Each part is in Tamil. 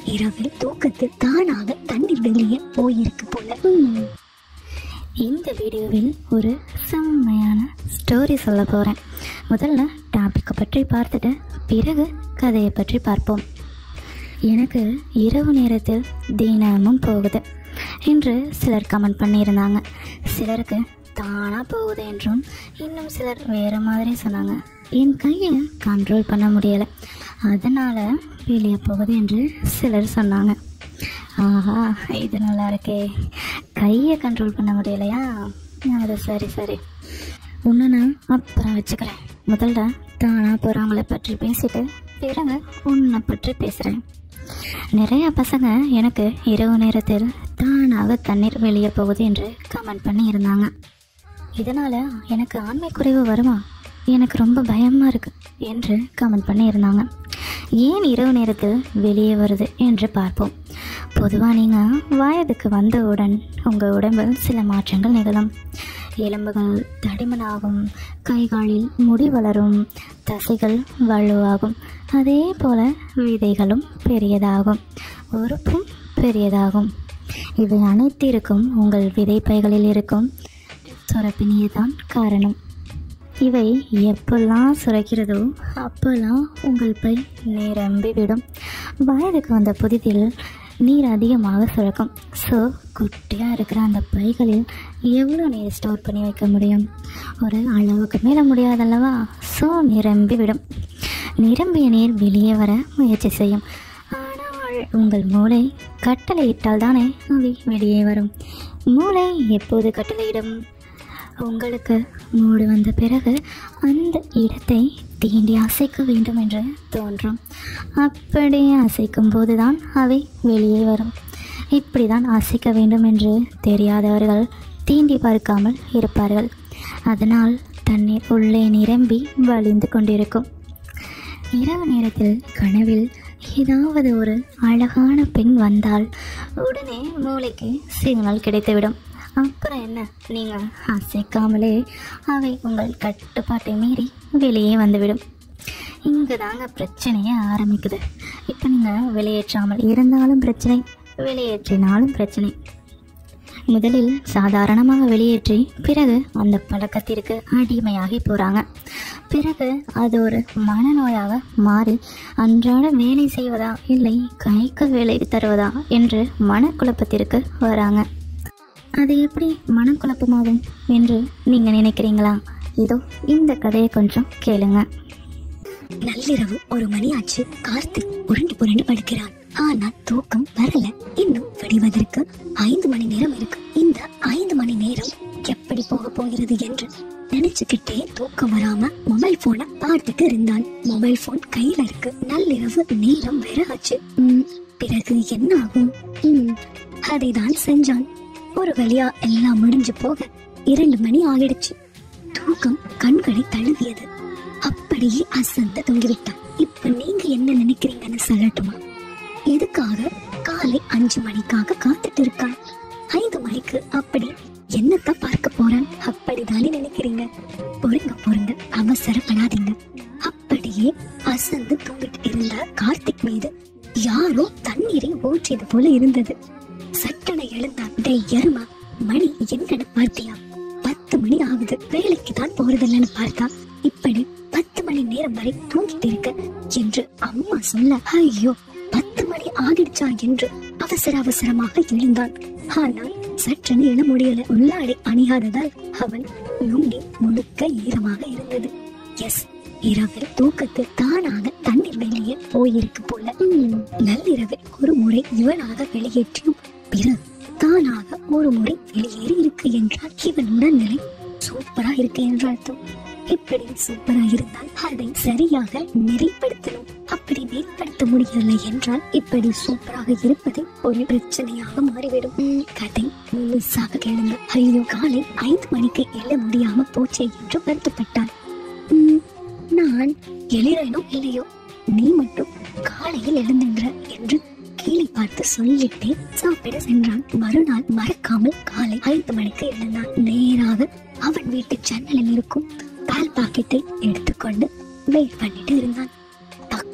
இரவில் தூக்கத்தில் தானாக தண்ணீர் வெளியே போயிருக்கு போல ம். இந்த வீடியோவில் ஒரு செம்மையான ஸ்டோரி சொல்ல போகிறேன் முதல்ல டாப்பிக்கை பற்றி பார்த்துட்டு பிறகு கதையை பற்றி பார்ப்போம் எனக்கு இரவு நேரத்தில் தினமும் போகுது என்று சிலர் கமெண்ட் பண்ணியிருந்தாங்க சிலருக்கு தானாக போகுது என்றும் இன்னும் சிலர் வேறு மாதிரி சொன்னாங்க என் கையை கண்ட்ரோல் பண்ண முடியலை அதனால் வெளியே போகுது என்று சிலர் சொன்னாங்க ஆஹா இது நல்லா இருக்கே கையை கண்ட்ரோல் பண்ண முடியலையா அது சரி சரி ஒன்று நான் அப்புறம் வச்சுக்கிறேன் முதல்ல தானாக போகிறவங்கள பற்றி பேசிட்டு பிறகு உன்னை பற்றி பேசுகிறேன் நிறைய பசங்க எனக்கு இரவு நேரத்தில் தானாக தண்ணீர் வெளியே போகுது என்று கமெண்ட் பண்ணி இருந்தாங்க இதனால் எனக்கு ஆண்மை குறைவு வருமா எனக்கு ரொம்ப பயமாக இருக்குது என்று கமெண்ட் பண்ணி இருந்தாங்க ஏன் இரவு நேரத்தில் வெளியே வருது என்று பார்ப்போம் பொதுவாக நீங்கள் வயதுக்கு வந்தவுடன் உங்கள் உடம்பில் சில மாற்றங்கள் நிகழும் எலும்புகள் தடிமனாகும் கைகாலில் முடி வளரும் தசைகள் வலுவாகும் அதே போல விதைகளும் பெரியதாகும் உறுப்பும் பெரியதாகும் இவை அனைத்திற்கும் உங்கள் விதைப்பைகளில் இருக்கும் சுரப்பினியே தான் காரணம் இவை எப்பெல்லாம் சுரக்கிறதோ அப்போல்லாம் உங்கள் பை நிரம்பி விடும் வயதுக்கு வந்த புதிதில் நீர் அதிகமாக சுரக்கும் ஸோ குட்டியாக இருக்கிற அந்த பைகளில் எவ்வளோ நீர் ஸ்டோர் பண்ணி வைக்க முடியும் ஒரு அளவுக்கு மேலே முடியாதல்லவா ஸோ நிரம்பி விடும் நிரம்பிய நீர் வெளியே வர முயற்சி செய்யும் ஆனால் உங்கள் மூளை கட்டளையிட்டால் தானே அவை வெளியே வரும் மூளை எப்போது கட்டளையிடும் உங்களுக்கு மூடு வந்த பிறகு அந்த இடத்தை தீண்டி அசைக்க வேண்டும் என்று தோன்றும் அப்படி அசைக்கும் போதுதான் அவை வெளியே வரும் இப்படி தான் அசைக்க வேண்டும் என்று தெரியாதவர்கள் தீண்டி பார்க்காமல் இருப்பார்கள் அதனால் தண்ணீர் உள்ளே நிரம்பி வழிந்து கொண்டிருக்கும் இரவு நேரத்தில் கனவில் ஏதாவது ஒரு அழகான பெண் வந்தால் உடனே மூளைக்கு சிக்னல் கிடைத்துவிடும் அப்புறம் என்ன நீங்கள் அசைக்காமலே அவை உங்கள் கட்டுப்பாட்டை மீறி வெளியே வந்துவிடும் இங்கே தாங்க பிரச்சனையே ஆரம்பிக்குது இப்போ நீங்கள் வெளியேற்றாமல் இருந்தாலும் பிரச்சனை வெளியேற்றினாலும் பிரச்சனை முதலில் சாதாரணமாக வெளியேற்றி பிறகு அந்த பழக்கத்திற்கு அடிமையாகி போகிறாங்க பிறகு அது ஒரு மனநோயாக மாறி அன்றாட வேலை செய்வதா இல்லை கைக்கு வேலை தருவதா என்று மனக்குழப்பத்திற்கு வராங்க அது எப்படி மனக்குழப்பமாகும் என்று நீங்கள் நினைக்கிறீங்களா இதோ இந்த கதையை கொஞ்சம் கேளுங்க நள்ளிரவு ஒரு மணியாச்சு கார்த்திக் உருண்டு புரண்டு படுக்கிறான் ஆனால் தூக்கம் வரல இன்னும் விடிவதற்கு ஐந்து மணி நேரம் இருக்கு இந்த ஐந்து மணி நேரம் எப்படி போக போகிறது என்று நினைச்சுக்கிட்டே தூக்கம் வராம மொபைல் போனை பார்த்துட்டு இருந்தான் மொபைல் போன் கையில இருக்கு நள்ளிரவு நேரம் வேற ஆச்சு உம், பிறகு என்ன ஆகும் உம், அதைதான் செஞ்சான் ஒரு வழியா எல்லாம் முடிஞ்சு போக இரண்டு மணி ஆகிடுச்சு தூக்கம் கண்களை தழுவியது அப்படியே அசந்து தொங்கிவிட்டான் இப்ப நீங்க என்ன நினைக்கிறீங்கன்னு சொல்லட்டுமா எதுக்காக காலை அஞ்சு மணிக்காக காத்துட்டு இருக்கான் ஐந்து மணிக்கு அப்படி என்னத்தான் பார்க்க போறான் அப்படிதானே நினைக்கிறீங்க பொறுங்க பொறுங்க அவசரப்படாதீங்க அப்படியே அசந்து தூங்கிட்டு இருந்த கார்த்திக் மீது யாரோ தண்ணீரை ஊற்றியது போல இருந்தது சட்டென எழுந்தான் டேய் எருமா மணி என்னன்னு பார்த்தியா பத்து மணி ஆகுது வேலைக்கு தான் போறதில்லன்னு பார்த்தா இப்படி பத்து மணி நேரம் வரை தூங்கிட்டு இருக்க என்று அம்மா சொல்ல ஐயோ பத்து மணி ஆகிடுச்சா என்று அவசர அவசரமாக எழுந்தான் ஆனால் சற்றென எழ முடியல உள்ளாடை அணியாததால் அவன் லுங்கி முழுக்க ஈரமாக இருந்தது எஸ் இரவில் தூக்கத்தில் தானாக தண்ணீர் வெளியே போயிருக்கு போல உம், நள்ளிரவில் ஒரு முறை இவனாக வெளியேற்றியும் பிறகு தானாக ஒரு முறை வெளியேறி இருக்கு என்றால் இவன் உடல்நிலை சூப்பரா இருக்கு என்று அர்த்தம் இப்படி சூப்பரா இருந்தால் அதை சரியாக நெறிப்படுத்தணும் அப்படி நெறிப்படுத்த முடியவில்லை என்றால் இப்படி சூப்பராக இருப்பது ஒரு பிரச்சனையாக மாறிவிடும் உம், கதை முழுசாக கேளுங்க ஐயோ காலை ஐந்து மணிக்கு எழ முடியாம போச்சே என்று வருத்தப்பட்டான் உம், நான் எழுறேனோ இல்லையோ நீ மட்டும் காலையில் எழுந்துன்ற என்று கீழே பார்த்து சொல்லிட்டே சாப்பிட சென்றான் மறுநாள் மறக்காமல் காலை ஐந்து மணிக்கு எழுந்தான் நேராக அவன் வீட்டு ஜன்னலில் இருக்கும் பால் பாக்கெட்டை எடுத்துக்கொண்டு வெயிட் பண்ணிட்டு இருந்தான் டக்கு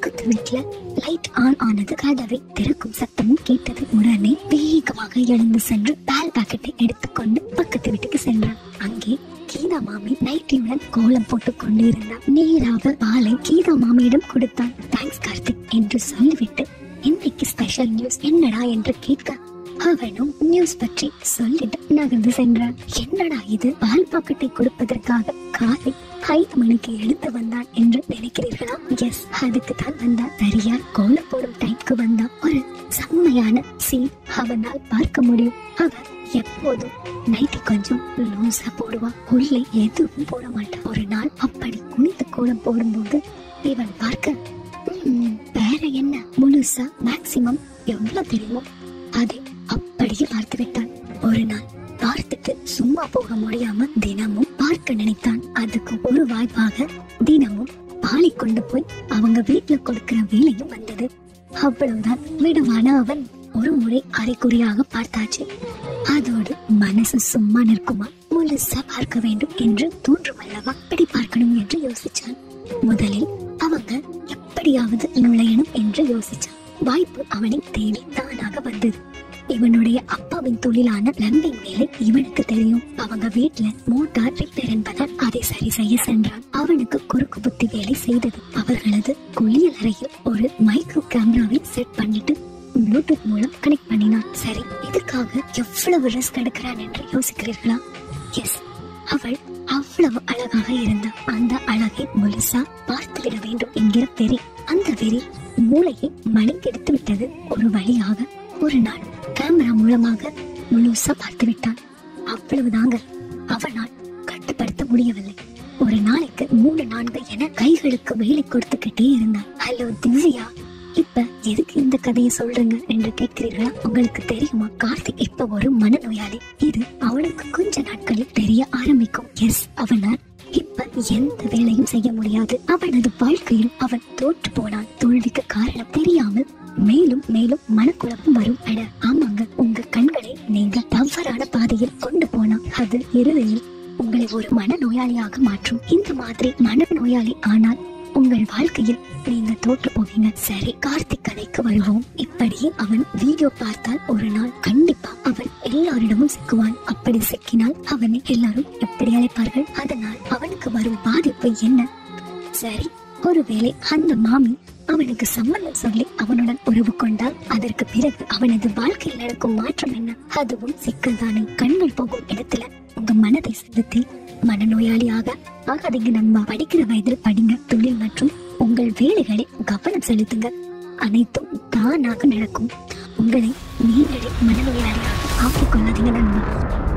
பக்கத்து வீட்டுல லைட் ஆன் ஆனது கதவை திறக்கும் சத்தமும் கேட்டது உடனே வேகமாக எழுந்து சென்று பால் பாக்கெட்டை எடுத்துக்கொண்டு பக்கத்து வீட்டுக்கு சென்றான் அங்கே கீதா மாமி நைட்டியுடன் கோலம் போட்டுக் கொண்டிருந்தார் நேராக பாலை கீதா மாமியிடம் கொடுத்தான் தேங்க்ஸ் கார்த்திக் என்று சொல்லிவிட்டு இன்னைக்கு ஸ்பெஷல் நியூஸ் என்னடா என்று கேட்க அவனும் நியூஸ் பற்றி சொல்லிட்டு நகர்ந்து சென்றான் என்னடா இது பால் பாக்கெட்டை கொடுப்பதற்காக காலை ஐந்து மணிக்கு எடுத்து வந்தான் என்று நினைக்கிறீர்களா எஸ் அதுக்கு தான் வந்தான் சரியா கோலம் போடும் டைம்க்கு வந்தா ஒரு செம்மையான சீன் அவனால் பார்க்க முடியும் அவன் எப்போதும் நைட்டி கொஞ்சம் லூசா போடுவான் உள்ளே எதுவும் போட மாட்டான் ஒரு நாள் அப்படி குனிந்து கோலம் போடும்போது இவன் பார்க்க "ம், வேற என்ன முழுசா மேக்சிமம் எவ்வளவு தெரியுமோ அதை அப்படியே பார்த்து விட்டான் ஒரு நாள் பார்த்துட்டு சும்மா போக முடியாம தினமும் பார்க்க நினைத்தான் அதுக்கு ஒரு வாய்ப்பாக தினமும் பாலை கொண்டு போய் அவங்க வீட்டுல கொடுக்கிற வேலையும் வந்தது அவ்வளவுதான் விடுவான அவன் ஒரு முறை அரைக்குறையாக பார்த்தாச்சு அதோடு மனசு சும்மா நிற்குமா முழுசா பார்க்க வேண்டும் என்று தோன்றும் அல்லவா அப்படி பார்க்கணும் என்று யோசிச்சான் முதலில் அவங்க எப்படியாவது நுழையணும் என்று யோசிச்சான் வாய்ப்பு அவனை தேடி தானாக வந்தது இவனுடைய அப்பாவின் தொழிலான பிளம்பிங் வேலை இவனுக்கு தெரியும் அவங்க வீட்டுல மோட்டார் ரிப்பேர் என்பதால் அதை சரி செய்ய சென்றான் அவனுக்கு குறுக்கு புத்தி வேலை செய்தது அவர்களது குளியல் அறையில் ஒரு மைக்ரோ கேமராவை செட் பண்ணிட்டு ப்ளூடூத் மூலம் கனெக்ட் பண்ணினான் சரி இதுக்காக எவ்வளவு ரிஸ்க் எடுக்கிறான் என்று யோசிக்கிறீர்களா எஸ் அவள் அவ்வளவு அழகாக இருந்தாள் அந்த அழகை முழுசா பார்த்து விட வேண்டும் என்கிற வெறி அந்த வெறி மூளையை மணிக்கெடுத்து விட்டது ஒரு வழியாக ஒரு நாள் கேமரா மூலமாக முழுசா பார்த்து விட்டான் அவ்வளவுதாங்க அவனால் கட்டுப்படுத்த முடியவில்லை ஒரு நாளைக்கு மூணு நான்கு என கைகளுக்கு வேலை கொடுத்துக்கிட்டே இருந்தான் ஹலோ திவ்யா இப்ப எதுக்கு இந்த கதையை சொல்றீங்க என்று கேட்கிறீர்களா உங்களுக்கு தெரியுமா கார்த்திக் இப்ப ஒரு மனநோயாளி இது அவனுக்கு கொஞ்ச நாட்களில் தெரிய ஆரம்பிக்கும் எஸ் அவனால் இப்ப எந்த வேலையும் செய்ய முடியாது அவனது வாழ்க்கையில் அவன் தோற்று போனான் தோல்விக்கு காரணம் தெரியாமல் மேலும் மேலும் மனக்குழப்பம் வரும் அட ஆமாங்க உங்க கண்களை நீங்க தவறான பாதையில் கொண்டு போனா அது இறுதியில் உங்களை ஒரு மனநோயாளியாக மாற்றும் இந்த மாதிரி மனநோயாளி ஆனால் உங்கள் வாழ்க்கையில் நீங்க தோற்று போவீங்க சரி கார்த்திக் கதைக்கு வருவோம் இப்படி அவன் வீடியோ பார்த்தால் ஒரு நாள் கண்டிப்பா அவன் எல்லாரிடமும் சிக்குவான் அப்படி சிக்கினால் அவனை எல்லாரும் எப்படி அழைப்பார்கள் அதனால் அவனுக்கு வரும் பாதிப்பு என்ன சரி ஒருவேளை அந்த மாமி அவனுக்கு சம்மந்தம் சொல்லி அவனுடன் உறவு கொண்டால் அதற்கு பிறகு அவனது வாழ்க்கையில் நடக்கும் மாற்றம் என்ன அதுவும் சிக்கல் தானே கண்கள் போகும் இடத்துல உங்க மனதை செலுத்தி மனநோயாளியாக ஆகாதீங்க நண்பா படிக்கிற வயதில் படிங்க தொழில் மற்றும் உங்கள் வேலைகளை கவனம் செலுத்துங்க அனைத்தும் தானாக நடக்கும் உங்களை நீங்களே மனநோயாளியாக ஆக்கிக் கொள்ளாதீங்க நண்பா